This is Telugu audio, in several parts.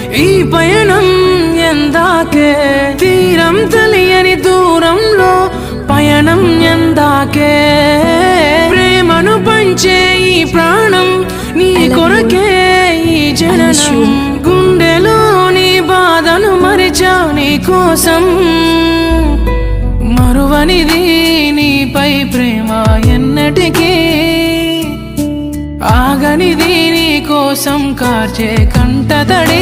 ఈ పయనం ఎందాకే తీరం తెలియని దూరంలో పయనం ఎందాకే ప్రేమను పంచే ఈ ప్రాణం నీ కొరకే ఈ జననం గుండెలోని బాధను మరిచా నీ కోసం మరువనిది నీపై ప్రేమ ఎన్నటికీ ఆగనిది నీ కోసం కార్చే కంటతడి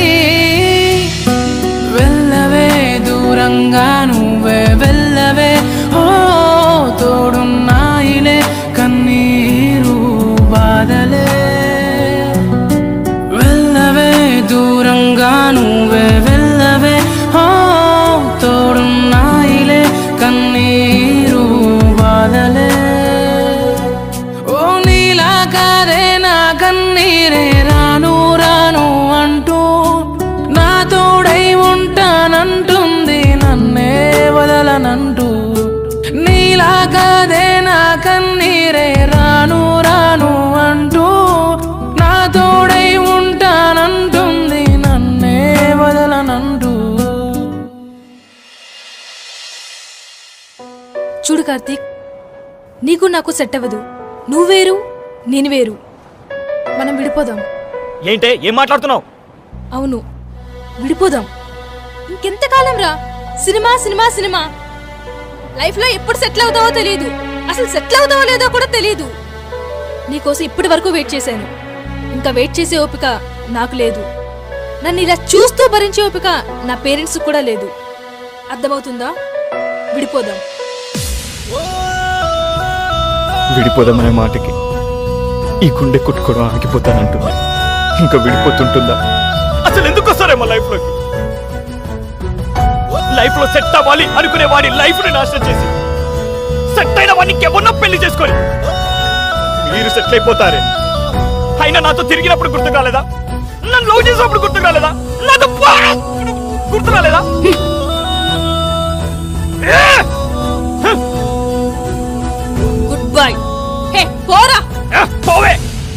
వెళ్ళవే దూరంగా నువ్వే వెళ్ళవే ఓ తోడున్నాయిలే కన్నీరు బాధలే వెళ్ళవే దూరంగా నువ్వే వెళ్ళవే ఓ తోడున్నాయిలే కన్నీరు బాధలే ఓ నీలా కాదే నా కన్నీరే రాను రాను అంటూ నా తోడై ఉంటానంటుంది నన్నే వదలనంటూ నీలా కాదే నా కన్నీరే రాను రాను అంటూ నా తోడై ఉంటానంటుంది నన్నే వదలనంటూ చూడు కార్తీక్ నీకు నాకు సెట్ అవ్వదు నువ్వు వేరు నేను వేరు మనం విడిపోదాం ఏంటే ఏం మాట్లాడుతున్నావు అవును విడిపోదాం ఇంకెంతకాలం రా సినిమా సినిమా సినిమా లైఫ్లో ఎప్పుడు సెటిల్ అవుతావో తెలియదు అసలు సెటిల్ అవుతావో లేదో కూడా తెలియదు నీకోసం ఇప్పటి వరకు వెయిట్ చేశాను ఇంకా వెయిట్ చేసే ఓపిక నాకు లేదు నన్ను ఇలా చూస్తూ భరించే ఓపిక నా పేరెంట్స్ కూడా లేదు అర్థమవుతుందా విడిపోదాం విడిపోదామనే మాటకి ఈ గుండె కొట్టుకోవడం ఆగిపోతానంటుంది ఇంకా విడిపోతుంటుందా అసలు ఎందుకు వస్తారే మా లైఫ్ లోకి లైఫ్ లో సెట్ అవ్వాలి అనుకునే వాడి లైఫ్ ని నాశనం చేసి సెట్ అయిన వాడిని ఇంకెవరినో పెళ్లి చేసుకొని మీరు సెటిల్ అయిపోతారే అయినా నాతో తిరిగినప్పుడు గుర్తు కాలేదా నన్ను లవ్ చేసినప్పుడు గుర్తు కాలేదా నాతో పా- గుర్తు రాలేదా ఏ! గుడ్ బై హే పోరా ఏ, పోవే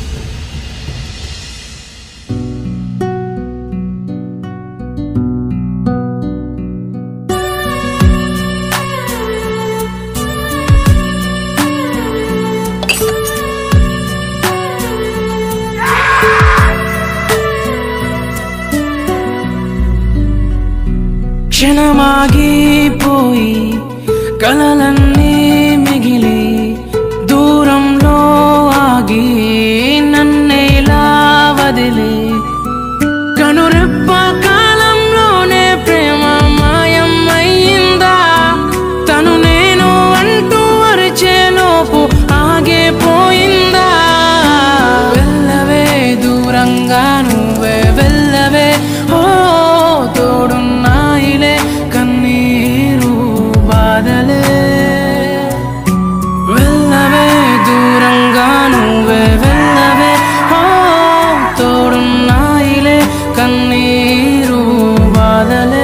క్షణమాగిపోయి కలలన్నీ మిగిలి దూరంలో ఆగి నన్నేలా వదిలి కనురెప్ప కాలంలోనే ప్రేమ మాయం అయ్యిందా తను నేను అంటూ అరిచేలోపు ఆగిపోయిందా వెళ్ళవే దూరంగా నువ్వే వెళ్ళవే ఓ తోడున్నాయిలే కన్నీరు బాధలే వెళ్ళవే దూరంగా నువ్వే వెళ్ళవే ఓ తోడున్నాయిలే కన్నీరు బాధలే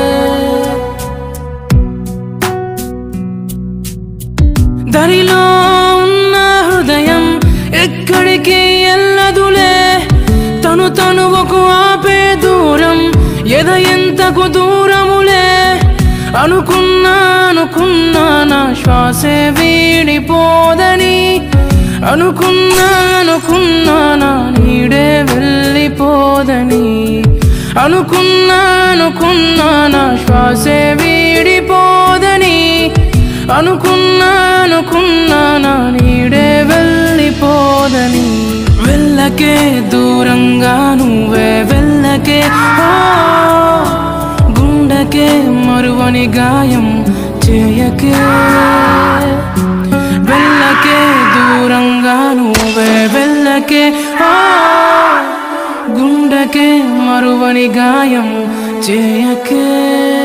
దరిలో ఉన్న హృదయం ఎక్కడికి ఎల్లదులే తను తనువకు ఆపే దూరం ఎద ఎంతకు దూరములే అనుకున్నా అనుకున్నా నా శ్వాసే వీడిపోదని అనుకున్నా అనుకున్నా నా నీడే వెళ్ళిపోదని అనుకున్నా అనుకున్నా నా శ్వాసే వీడిపోదని అనుకున్నా అనుకున్నా నా నీడే వెళ్ళిపోదని వెళ్ళకే దూరంగా నువ్వే వెళ్ళకే ఓ గుండెకే మరువని గాయం చేయకే వెళ్ళకే దూరంగా నువ్వే వెళ్ళకే ఓ గుండెకే మరువని గాయం చేయకే